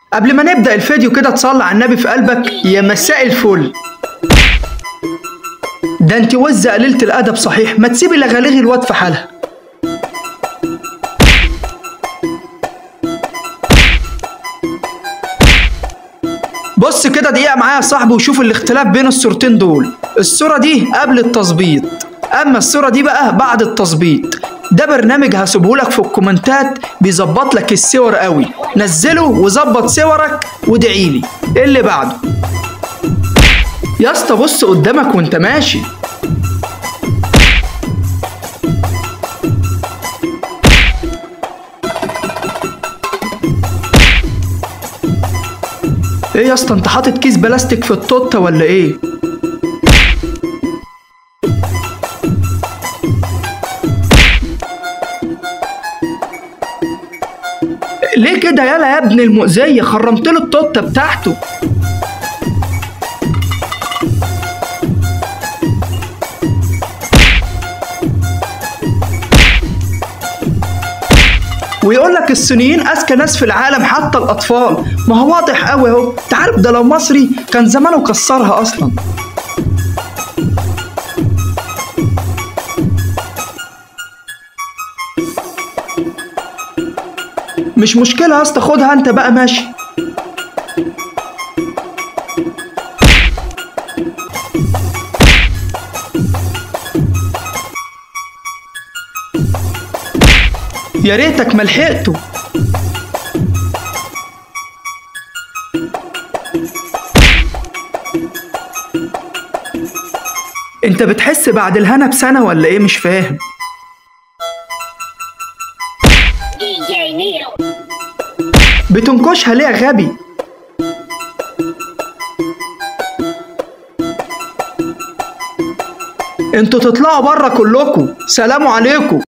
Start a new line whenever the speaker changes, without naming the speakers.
قبل ما نبدأ الفيديو كده تصلي على النبي في قلبك يا مساء الفل ده انت وزة قليلة الأدب صحيح ما تسيبي لغالغي الواد في حالها بص كده دقيقة معايا يا صاحبي وشوف الاختلاف بين الصورتين دول الصورة دي قبل التظبيط أما الصورة دي بقى بعد التظبيط ده برنامج هسيبهولك في الكومنتات بيظبط لك الصور قوي نزله وظبط صورك وادعيلي ايه اللي بعده يا اسطى بص قدامك وانت ماشي ايه يا اسطى انت حاطط كيس بلاستيك في التوته ولا ايه ليه كده يالا يا ابن المؤذية خرمت له التوته بتاعته ويقول لك الصينيين اذكى ناس في العالم حتى الاطفال ما هو واضح قوي اهو انت عارف ده لو مصري كان زمانه كسرها اصلا مش مشكلة يا اسطى خدها انت بقى ماشي يا ريتك ما لحقته انت بتحس بعد الهنا بسنة ولا ايه مش فاهم
DJ Neil.
بتنكشها ليه يا غبي انتوا تطلعوا بره كلكم سلام عليكم